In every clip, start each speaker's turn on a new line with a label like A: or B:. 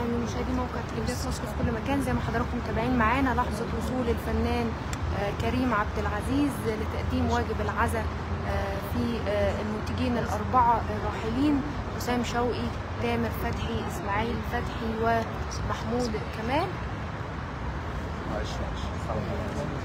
A: من مشاهدي موقع تلفزيون مصر في كل مكان زي ما حضراتكم متابعين معانا لحظة وصول الفنان آه، كريم عبد العزيز لتقديم واجب العزاء آه، في آه، المنتجين الأربعة الراحلين حسام شوقي تامر فتحي إسماعيل فتحي ومحمود كمال
B: معلش معلش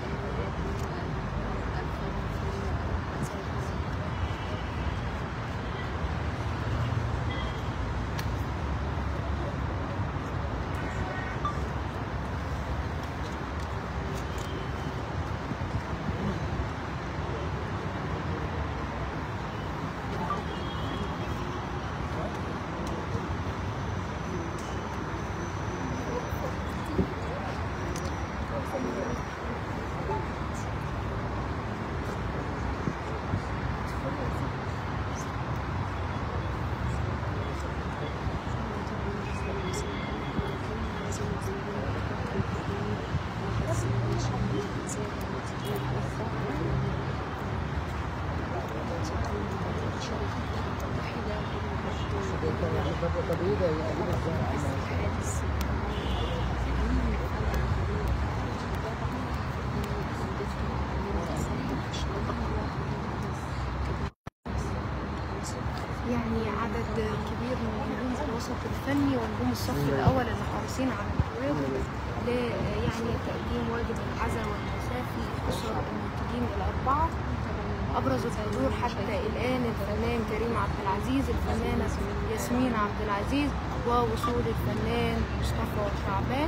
A: يعني عدد كبير من نجوم الوسط الفني ونجوم الصف الأول اللي حريصين على التواجد ل يعني تقديم واجب العزاء والمساء في أسر المنتجين الأربعة أبرز الحضور حتى الآن الفنان كريم عبد العزيز الفنانة ياسمين عبد العزيز ووصول الفنان مصطفى شعبان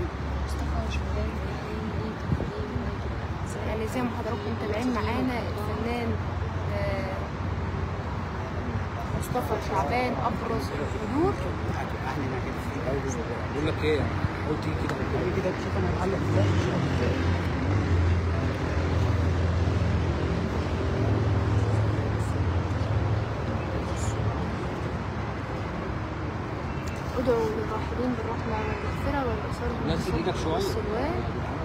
A: يعني زي ما حضراتكم متابعين معانا الفنان آه، مصطفى شعبان أبرز الحضور
B: بقول لك ايه قلت تيجي كده تيجي كده تشوف انا هعلق ازاي
A: ادعوا للراحلين بالرحمة والمغفرة والإحسان
B: نزل إيدك شوية.
A: والسلوان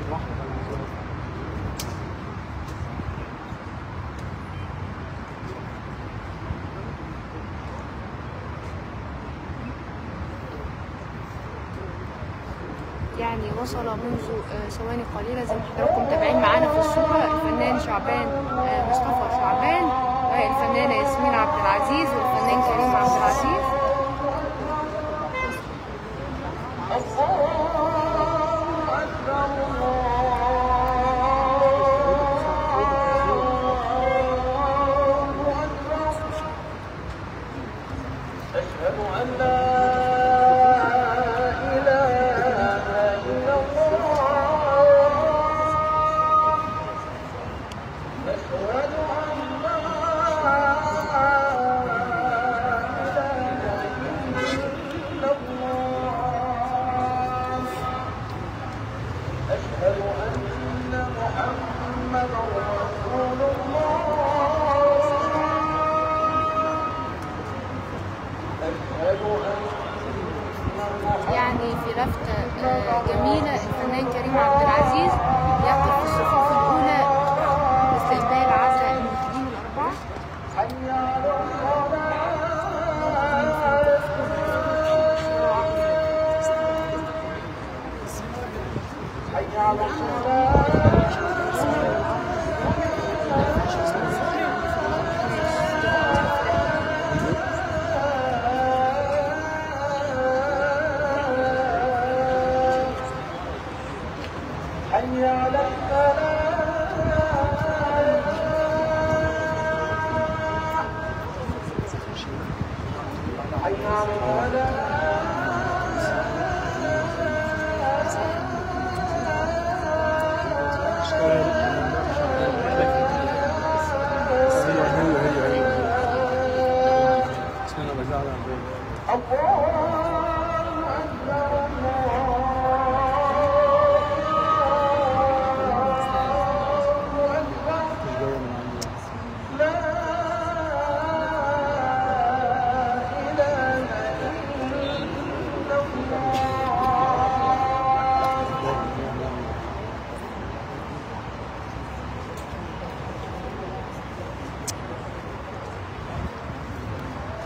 A: يعني وصل منذ آه، ثواني قليلة زي ما حضراتكم متابعين معانا في الصورة الفنان شعبان آه، مصطفى شعبان والفنانة ياسمين عبد العزيز والفنان كريم عبد العزيز يعني في لفتة آه، جميلة الفنان كريم عبد العزيز يقف في الصفوف الأولى لاستقبال عزاء المنتجين الأربعة
B: انا بزعل على مش جايه من عندي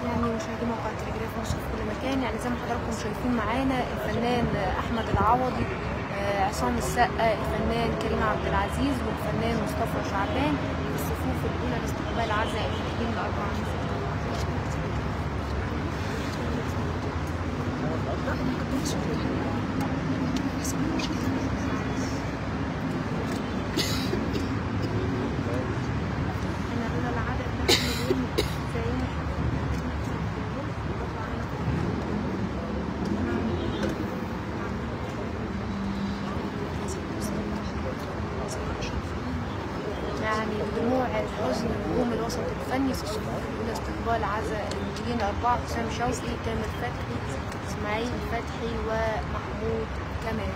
A: يعني مشاهدي موقع تلجراف مصر في كل مكان يعني زي ما حضراتكم شايفين معانا الفنان احمد العوضي آه، عصام السقا الفنان كريم عبد العزيز والفنان مصطفى شعبان في الصفوف الاولى لاستقبال عزاء المسلمين الاربعه احنا لولا العدد ده احنا اليوم زي ما يعني بدموع الحزن نجوم الوسط الفني في الصفوف الأولى استقبال عزاء المنتجين الأربعة حسام شوقي تامر فتحي إسماعيل فتحي ومحمود كمال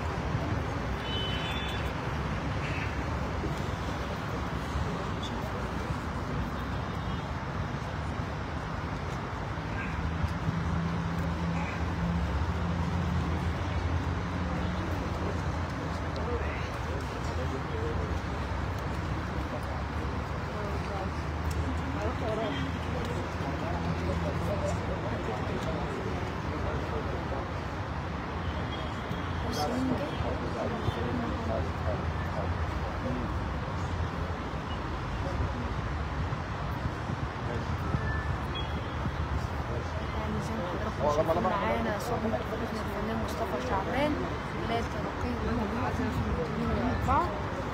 A: يعني زي ما حضراتكم شايفين معانا صدمة ابن الفنان مصطفى شعبان ولاية تلقي وهم عزاء في المنتجين الأربعة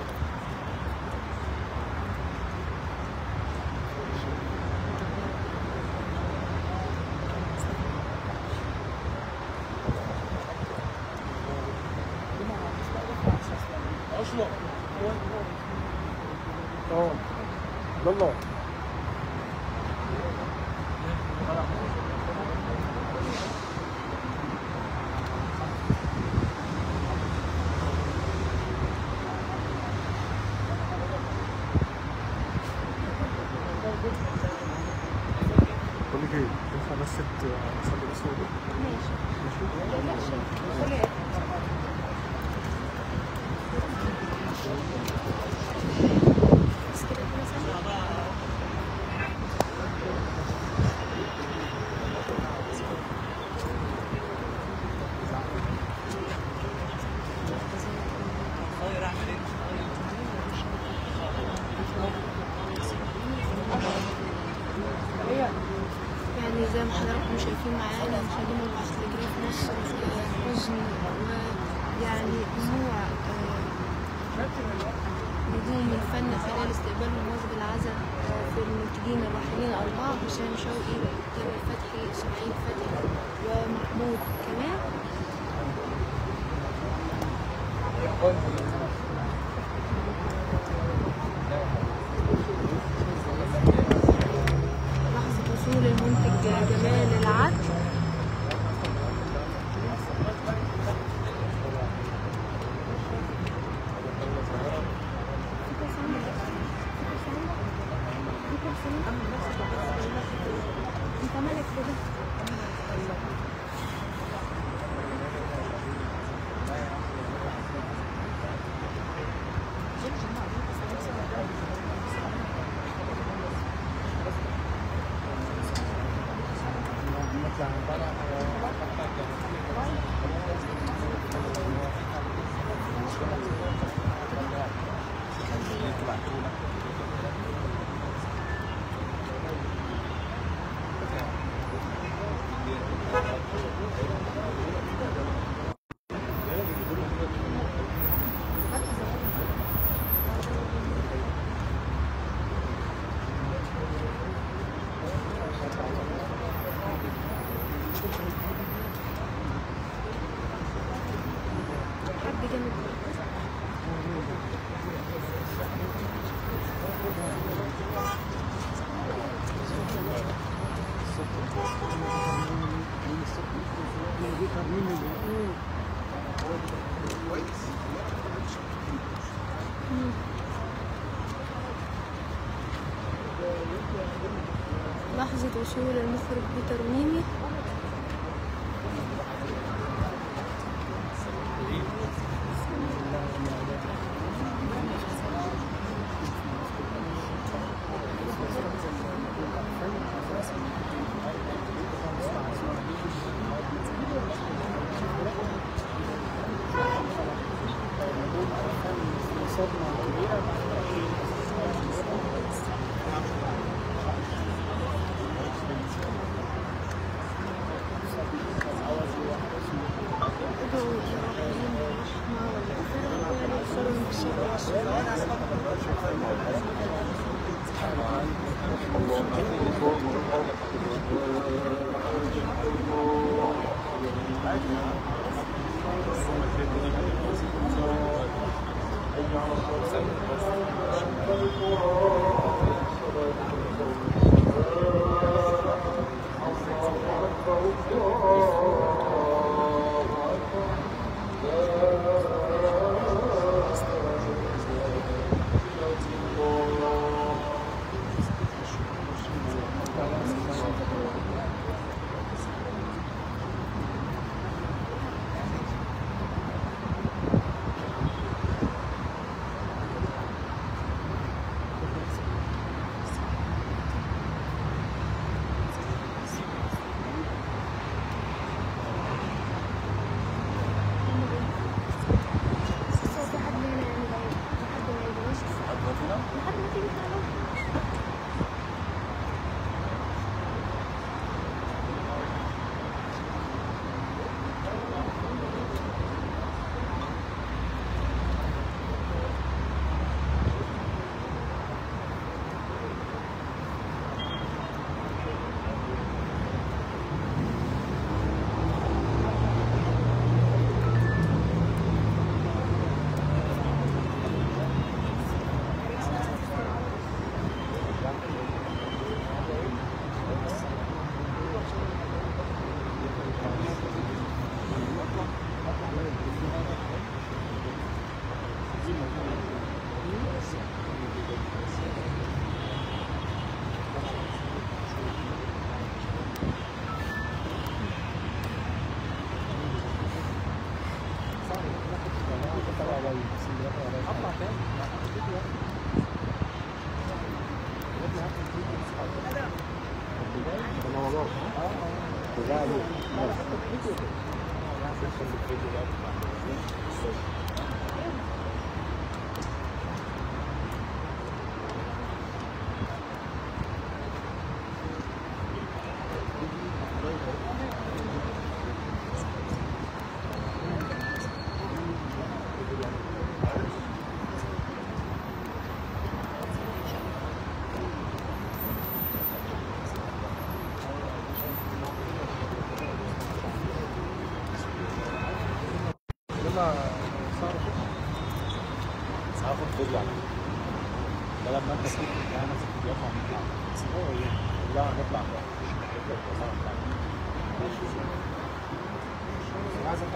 B: اه يلا بقول لك ايه ينفع بس تصلي بس وضوء
A: ماشي
B: ماشي
A: لا شيء كل بس كده كده سنة. يعني زي ما حضراتكم شايفين معانا مشاهدين موقع تلجراف مصر آه، حزن ويعني دموع آه، نجوم الفن خلال استقبال مناسب العزاء آه، في المنتجين الراحلين الأربعة حسام شوقي تامر فتحي إسماعيل فتحي ومحمود كمال لحظة وصول المنتج جمال العدل انت مالك كده حد جامد لحظة وصول المخرج بيتر ميمي
B: لما صار
C: هاخد فيديو على فكرة. بدل ما انت تكون بتلاقي نفسك بتطلع من لا نطلع بقى عايز اطلع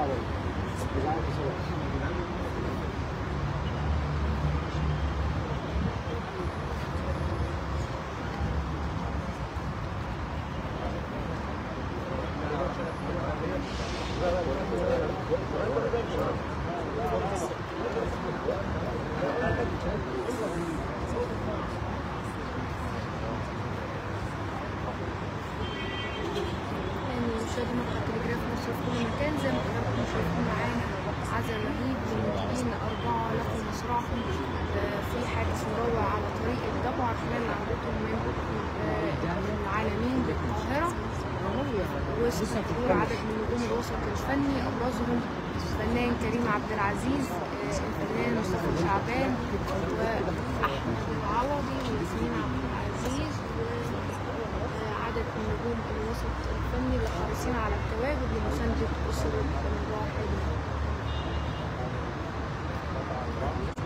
A: يعني مشاهدي موقع تلجراف مصر في كل مكان زي ما حضراتكم شايفين معانا عزل رهيب للمنتجين أربعة لقوا مصرعهم آه، في حادث مروع على طريق الضبع خلال عودتهم من آه، العالمين بالقاهرة وسط حضور عدد من نجوم الوسط الفني أبرزهم الفنان كريم عبد العزيز آه، الفنان مصطفى شعبان وأحمد العوضي وياسمين عبد العزيز وعدد من نجوم الوسط الفني اللي حريصين على التواجد لمساندة أسرة الراحل